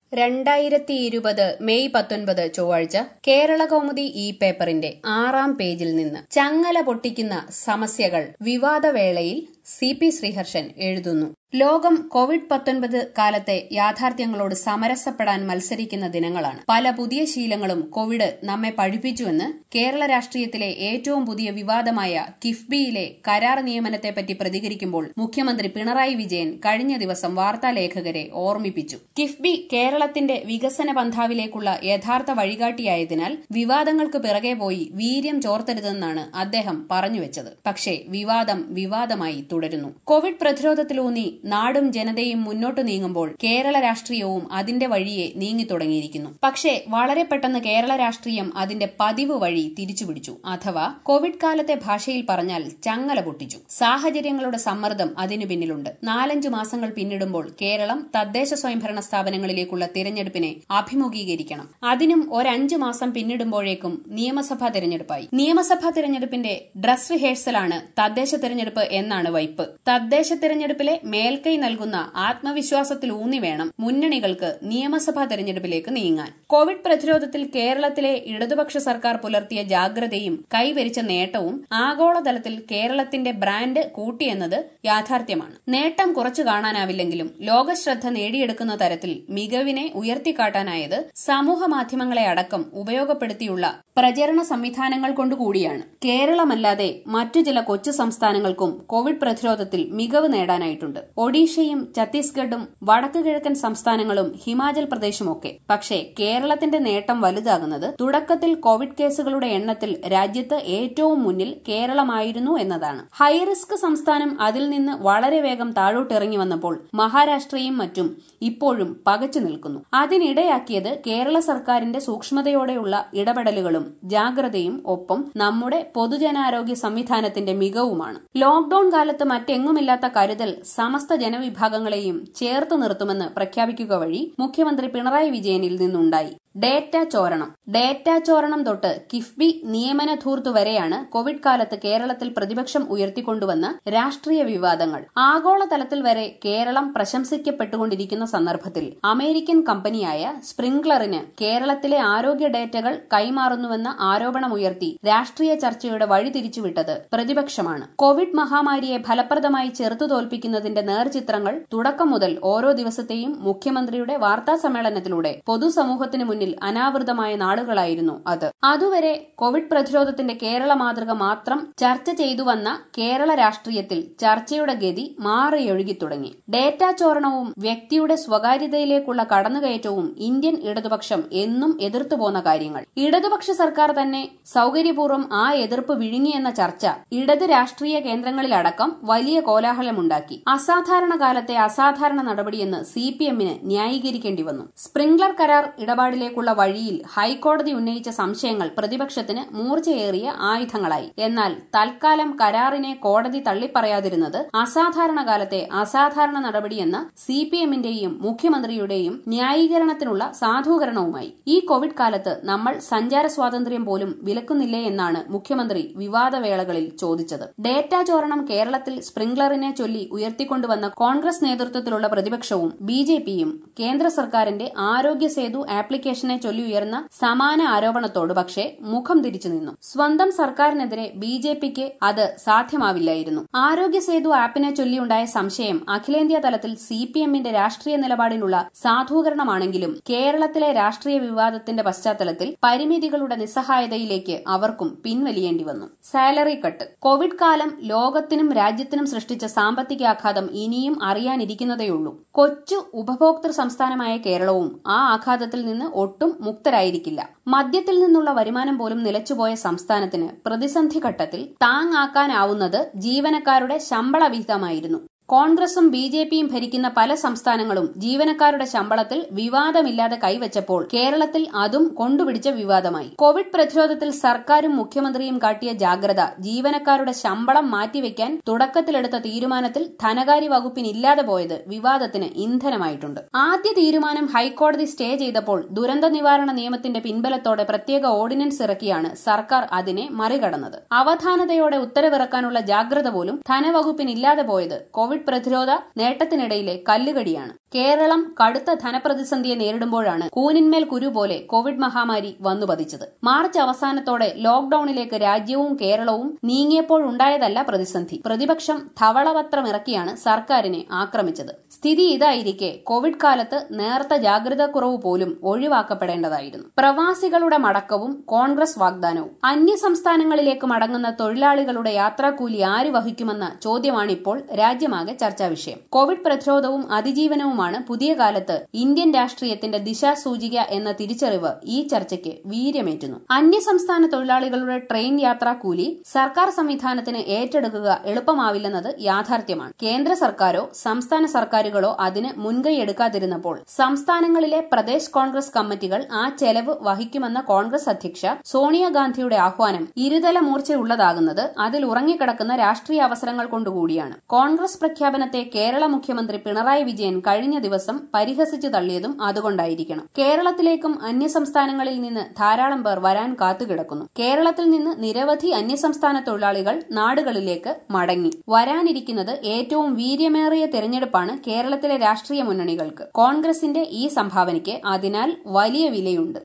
രണ്ടായിരത്തി ഇരുപത് മെയ് പത്തൊൻപത് ചൊവ്വാഴ്ച കേരള കൗമുദി ഇ പേപ്പറിന്റെ ആറാം പേജിൽ നിന്ന് ചങ്ങല പൊട്ടിക്കുന്ന സമസ്യകൾ വിവാദവേളയിൽ സി പി ശ്രീഹർഷൻ എഴുതുന്നു ലോകം കോവിഡ് പത്തൊൻപത് കാലത്തെ യാഥാർത്ഥ്യങ്ങളോട് സമരസപ്പെടാൻ മത്സരിക്കുന്ന ദിനങ്ങളാണ് പല പുതിയ ശീലങ്ങളും കോവിഡ് നമ്മെ പഠിപ്പിച്ചുവെന്ന് കേരള രാഷ്ട്രീയത്തിലെ ഏറ്റവും പുതിയ വിവാദമായ കിഫ്ബിയിലെ കരാർ നിയമനത്തെപ്പറ്റി പ്രതികരിക്കുമ്പോൾ മുഖ്യമന്ത്രി പിണറായി വിജയൻ കഴിഞ്ഞ ദിവസം വാർത്താലേഖകരെ ഓർമ്മിപ്പിച്ചു കിഫ്ബി കേരളത്തിന്റെ വികസന പന്ഥാവിലേക്കുള്ള യഥാർത്ഥ വഴികാട്ടിയായതിനാൽ വിവാദങ്ങൾക്ക് പിറകെ പോയി വീര്യം ചോർത്തരുതെന്നാണ് അദ്ദേഹം പറഞ്ഞുവെച്ചത് പക്ഷേ വിവാദം വിവാദമായി തുടരുന്നു കോവിഡ് പ്രതിരോധത്തിലൂന്നി നാടും ജനതയും മുന്നോട്ട് നീങ്ങുമ്പോൾ കേരള രാഷ്ട്രീയവും അതിന്റെ വഴിയെ നീങ്ങി തുടങ്ങിയിരിക്കുന്നു പക്ഷേ വളരെ പെട്ടെന്ന് കേരള രാഷ്ട്രീയം അതിന്റെ പതിവ് വഴി തിരിച്ചുപിടിച്ചു അഥവാ കോവിഡ് കാലത്തെ ഭാഷയിൽ പറഞ്ഞാൽ ചങ്ങല പൊട്ടിച്ചു സാഹചര്യങ്ങളുടെ സമ്മർദ്ദം അതിനു പിന്നിലുണ്ട് നാലഞ്ചു മാസങ്ങൾ പിന്നിടുമ്പോൾ കേരളം തദ്ദേശ സ്വയംഭരണ സ്ഥാപനങ്ങളിലേക്കുള്ള തിരഞ്ഞെടുപ്പിനെ അഭിമുഖീകരിക്കണം അതിനും ഒരഞ്ചു മാസം പിന്നിടുമ്പോഴേക്കും നിയമസഭാ തിരഞ്ഞെടുപ്പായി നിയമസഭാ തിരഞ്ഞെടുപ്പിന്റെ ഡ്രസ് റിഹേഴ്സലാണ് തദ്ദേശ തിരഞ്ഞെടുപ്പ് എന്നാണ് വൈപ്പ് തദ്ദേശ തിരഞ്ഞെടുപ്പിലെ മേൽക്കൈ നൽകുന്ന ആത്മവിശ്വാസത്തിൽ ഊന്നി വേണം മുന്നണികൾക്ക് നിയമസഭാ തെരഞ്ഞെടുപ്പിലേക്ക് നീങ്ങാൻ കോവിഡ് പ്രതിരോധത്തിൽ കേരളത്തിലെ ഇടതുപക്ഷ സർക്കാർ പുലർത്തിയ ജാഗ്രതയും കൈവരിച്ച നേട്ടവും ആഗോളതലത്തിൽ കേരളത്തിന്റെ ബ്രാൻഡ് കൂട്ടിയെന്നത് യാഥാർത്ഥ്യമാണ് നേട്ടം കുറച്ചു കാണാനാവില്ലെങ്കിലും ലോകശ്രദ്ധ നേടിയെടുക്കുന്ന തരത്തിൽ മികവിനെ ഉയർത്തിക്കാട്ടാനായത് സമൂഹ മാധ്യമങ്ങളെ അടക്കം ഉപയോഗപ്പെടുത്തിയുള്ള പ്രചരണ സംവിധാനങ്ങൾ കൊണ്ടുകൂടിയാണ് കേരളമല്ലാതെ മറ്റു ചില കൊച്ചു സംസ്ഥാനങ്ങൾക്കും കോവിഡ് പ്രതിരോധത്തിൽ മികവ് നേടാനായിട്ടുണ്ട് ഒഡീഷയും ഛത്തീസ്ഗഡും വടക്കു കിഴക്കൻ സംസ്ഥാനങ്ങളും ഹിമാചൽ പ്രദേശുമൊക്കെ പക്ഷേ കേരളത്തിന്റെ നേട്ടം വലുതാകുന്നത് തുടക്കത്തിൽ കോവിഡ് കേസുകളുടെ എണ്ണത്തിൽ രാജ്യത്ത് ഏറ്റവും മുന്നിൽ കേരളമായിരുന്നു എന്നതാണ് ഹൈറിസ്ക് സംസ്ഥാനം അതിൽ നിന്ന് വളരെ വേഗം താഴോട്ടിറങ്ങി വന്നപ്പോൾ മഹാരാഷ്ട്രയും മറ്റും ഇപ്പോഴും പകച്ചു നിൽക്കുന്നു അതിനിടയാക്കിയത് കേരള സർക്കാരിന്റെ സൂക്ഷ്മതയോടെയുള്ള ഇടപെടലുകളും ജാഗ്രതയും ഒപ്പം നമ്മുടെ പൊതുജനാരോഗ്യ സംവിധാനത്തിന്റെ മികവുമാണ് ലോക്ഡൌൺ കാലത്ത് മറ്റെങ്ങുമില്ലാത്ത കരുതൽ സമസ്ത ജനവിഭാഗങ്ങളെയും ചേർത്ത് നിർത്തുമെന്ന് പ്രഖ്യാപിക്കുക വഴി മുഖ്യമന്ത്രി പിണറായി വിജയനിൽ നിന്നുണ്ടായി ഡേറ്റ ചോരണം ഡേറ്റ ചോരണം തൊട്ട് കിഫ്ബി നിയമന ധൂർത്ത് വരെയാണ് കോവിഡ് കാലത്ത് കേരളത്തിൽ പ്രതിപക്ഷം ഉയർത്തിക്കൊണ്ടുവന്ന രാഷ്ട്രീയ വിവാദങ്ങൾ ആഗോളതലത്തിൽ വരെ കേരളം പ്രശംസിക്കപ്പെട്ടുകൊണ്ടിരിക്കുന്ന സന്ദർഭത്തിൽ അമേരിക്കൻ കമ്പനിയായ സ്പ്രിംഗ്ലറിന് കേരളത്തിലെ ആരോഗ്യ ഡേറ്റകൾ കൈമാറുന്നുവെന്ന ആരോപണമുയർത്തി രാഷ്ട്രീയ ചർച്ചയുടെ വഴി തിരിച്ചുവിട്ടത് പ്രതിപക്ഷമാണ് കോവിഡ് മഹാമാരിയെ ഫലപ്രദമായി ചെറുത്തു തോൽപ്പിക്കുന്നതിന്റെ നേർചിത്രങ്ങൾ തുടക്കം മുതൽ ഓരോ ദിവസത്തെയും മുഖ്യമന്ത്രിയുടെ വാർത്താ സമ്മേളനത്തിലൂടെ പൊതുസമൂഹത്തിന് മുന്നിൽ അനാവൃതമായ നാളുകളായിരുന്നു അത് അതുവരെ കോവിഡ് പ്രതിരോധത്തിന്റെ കേരള മാതൃക മാത്രം ചർച്ച ചെയ്തു വന്ന കേരള രാഷ്ട്രീയത്തിൽ ചർച്ചയുടെ ഗതി മാറിയൊഴുകി തുടങ്ങി ഡേറ്റ ചോരണവും വ്യക്തിയുടെ സ്വകാര്യതയിലേക്കുള്ള കടന്നുകയറ്റവും ഇന്ത്യൻ ഇടതുപക്ഷം എന്നും എതിർത്തു പോന്ന കാര്യങ്ങൾ ഇടതുപക്ഷ സർക്കാർ തന്നെ സൌകര്യപൂർവ്വം ആ എതിർപ്പ് വിഴുങ്ങിയെന്ന ചർച്ച ഇടത് രാഷ്ട്രീയ കേന്ദ്രങ്ങളിലടക്കം വലിയ കോലാഹലമുണ്ടാക്കി അസാധാരണ കാലത്തെ അസാധാരണ നടപടിയെന്ന് സി പി എമ്മിന് ന്യായീകരിക്കേണ്ടി വന്നു സ്പ്രിംഗ്ലർ കരാർ ഇടപാടിലേക്കുള്ള വഴിയിൽ ഹൈക്കോടതി ഉന്നയിച്ച സംശയങ്ങൾ പ്രതിപക്ഷത്തിന് മൂർച്ചയേറിയ ആയുധങ്ങളായി എന്നാൽ തൽക്കാലം കരാറിനെ കോടതി തള്ളിപ്പറയാതിരുന്നത് അസാധാരണ കാലത്തെ അസാധാരണ നടപടിയെന്ന സി പി എമ്മിന്റെയും മുഖ്യമന്ത്രിയുടെയും ന്യായീകരണത്തിനുള്ള സാധൂകരണവുമായി ഈ കോവിഡ് കാലത്ത് നമ്മൾ സഞ്ചാര സ്വാതന്ത്ര്യം പോലും വിലക്കുന്നില്ലേ എന്നാണ് മുഖ്യമന്ത്രി വിവാദവേളകളിൽ ചോദിച്ചത് ഡേറ്റ ചോരണം കേരളത്തിൽ സ്പ്രിംഗ്ലറിനെ ചൊല്ലി ഉയർത്തിക്കൊണ്ടുവന്ന കോൺഗ്രസ് നേതൃത്വത്തിലുള്ള പ്രതിപക്ഷവും ബി ജെ പിയും കേന്ദ്ര സർക്കാരിന്റെ ആരോഗ്യ സേതു ആപ്ലിക്കേഷനെ ചൊല്ലി ഉയർന്ന സമാന ആരോപണത്തോട് പക്ഷേ മുഖം തിരിച്ചു നിന്നു സ്വന്തം സർക്കാരിനെതിരെ ബി ജെ പിക്ക് അത് സാധ്യമാവില്ലായിരുന്നു ആരോഗ്യ സേതു ആപ്പിനെ ചൊല്ലിയുണ്ടായ സംശയം അഖിലേന്ത്യാ തലത്തിൽ സി പി എമ്മിന്റെ രാഷ്ട്രീയ നിലപാടിനുള്ള സാധൂകരണമാണെങ്കിലും കേരളത്തിലെ രാഷ്ട്രീയ വിവാദത്തിന്റെ പശ്ചാത്തലത്തിൽ പരിമിതികളുടെ നിസ്സഹായതയിലേക്ക് അവർക്കും പിൻവലിയേണ്ടി വന്നു സാലറി കട്ട് കോവിഡ് കാലം ലോകത്തിനും രാജ്യത്തിനും സൃഷ്ടിച്ച സാമ്പത്തികാഘാതം ഇനിയും അറിയാനിരിക്കുന്നതേയുള്ളൂ കൊച്ചു ഉപഭോക്തൃ സംസ്ഥാനമായ കേരളവും ആ ആഘാതത്തിൽ നിന്ന് ഒട്ടും മുക്തരായിരിക്കില്ല മദ്യത്തിൽ നിന്നുള്ള വരുമാനം പോലും നിലച്ചുപോയ സംസ്ഥാനത്തിന് പ്രതിസന്ധി ഘട്ടത്തിൽ താങ്ങാക്കാനാവുന്നത് ജീവനക്കാരുടെ ശമ്പള വിഹിതമായിരുന്നു കോൺഗ്രസും ബി ജെ പിയും ഭരിക്കുന്ന പല സംസ്ഥാനങ്ങളും ജീവനക്കാരുടെ ശമ്പളത്തിൽ വിവാദമില്ലാതെ കൈവച്ചപ്പോൾ കേരളത്തിൽ അതും കൊണ്ടുപിടിച്ച വിവാദമായി കോവിഡ് പ്രതിരോധത്തിൽ സർക്കാരും മുഖ്യമന്ത്രിയും കാട്ടിയ ജാഗ്രത ജീവനക്കാരുടെ ശമ്പളം മാറ്റിവെക്കാൻ തുടക്കത്തിലെടുത്ത തീരുമാനത്തിൽ ധനകാര്യ വകുപ്പിനില്ലാതെ പോയത് വിവാദത്തിന് ഇന്ധനമായിട്ടുണ്ട് ആദ്യ തീരുമാനം ഹൈക്കോടതി സ്റ്റേ ചെയ്തപ്പോൾ ദുരന്ത നിവാരണ നിയമത്തിന്റെ പിൻബലത്തോടെ പ്രത്യേക ഓർഡിനൻസ് ഇറക്കിയാണ് സർക്കാർ അതിനെ മറികടന്നത് അവധാനതയോടെ ഉത്തരവിറക്കാനുള്ള ജാഗ്രത പോലും ധനവകുപ്പിനില്ലാതെ പോയത് കോവിഡ് പ്രതിരോധ നേട്ടത്തിനിടയിലെ കല്ലുകടിയാണ് കേരളം കടുത്ത ധനപ്രതിസന്ധിയെ നേരിടുമ്പോഴാണ് കൂനിന്മേൽ കുരു പോലെ കോവിഡ് മഹാമാരി വന്നുപതിച്ചത് മാർച്ച് അവസാനത്തോടെ ലോക്ഡൌണിലേക്ക് രാജ്യവും കേരളവും നീങ്ങിയപ്പോഴുണ്ടായതല്ല പ്രതിസന്ധി പ്രതിപക്ഷം ധവളപത്രമിറക്കിയാണ് സർക്കാരിനെ ആക്രമിച്ചത് സ്ഥിതി ഇതായിരിക്കെ കോവിഡ് കാലത്ത് നേർത്ത ജാഗ്രതാക്കുറവ് പോലും ഒഴിവാക്കപ്പെടേണ്ടതായിരുന്നു പ്രവാസികളുടെ മടക്കവും കോൺഗ്രസ് വാഗ്ദാനവും അന്യ സംസ്ഥാനങ്ങളിലേക്ക് മടങ്ങുന്ന തൊഴിലാളികളുടെ യാത്രാക്കൂലി ആര് വഹിക്കുമെന്ന ചോദ്യമാണിപ്പോൾ രാജ്യമാകെ ചർച്ചാ വിഷയം കോവിഡ് പ്രതിരോധവും അതിജീവനവുമാണ് പുതിയ കാലത്ത് ഇന്ത്യൻ രാഷ്ട്രീയത്തിന്റെ ദിശാസൂചിക എന്ന തിരിച്ചറിവ് ഈ ചർച്ചയ്ക്ക് വീര്യമേറ്റുന്നു അന്യസംസ്ഥാന തൊഴിലാളികളുടെ ട്രെയിൻ യാത്രാക്കൂലി സർക്കാർ സംവിധാനത്തിന് ഏറ്റെടുക്കുക എളുപ്പമാവില്ലെന്നത് യാഥാർത്ഥ്യമാണ് കേന്ദ്ര സർക്കാരോ സംസ്ഥാന സർക്കാരുകളോ അതിന് മുൻകൈ എടുക്കാതിരുന്നപ്പോൾ സംസ്ഥാനങ്ങളിലെ പ്രദേശ് കോൺഗ്രസ് കമ്മിറ്റികൾ ആ ചെലവ് വഹിക്കുമെന്ന കോൺഗ്രസ് അധ്യക്ഷ സോണിയാഗാന്ധിയുടെ ആഹ്വാനം ഇരുതല മൂർച്ചയുള്ളതാകുന്നത് അതിൽ ഉറങ്ങിക്കിടക്കുന്ന രാഷ്ട്രീയ അവസരങ്ങൾ കൊണ്ടുകൂടിയാണ് കോൺഗ്രസ് പ്രഖ്യാപനത്തെ കേരള മുഖ്യമന്ത്രി പിണറായി വിജയൻ കഴിഞ്ഞ ദിവസം പരിഹസിച്ചു തള്ളിയതും അതുകൊണ്ടായിരിക്കണം കേരളത്തിലേക്കും അന്യസംസ്ഥാനങ്ങളിൽ നിന്ന് ധാരാളം പേർ വരാൻ കാത്തുകിടക്കുന്നു കേരളത്തിൽ നിന്ന് നിരവധി അന്യസംസ്ഥാന തൊഴിലാളികൾ നാടുകളിലേക്ക് മടങ്ങി വരാനിരിക്കുന്നത് ഏറ്റവും വീര്യമേറിയ തെരഞ്ഞെടുപ്പാണ് കേരളത്തിലെ രാഷ്ട്രീയ മുന്നണികൾക്ക് കോൺഗ്രസിന്റെ ഈ സംഭാവനയ്ക്ക് അതിനാൽ വലിയ വിലയുണ്ട്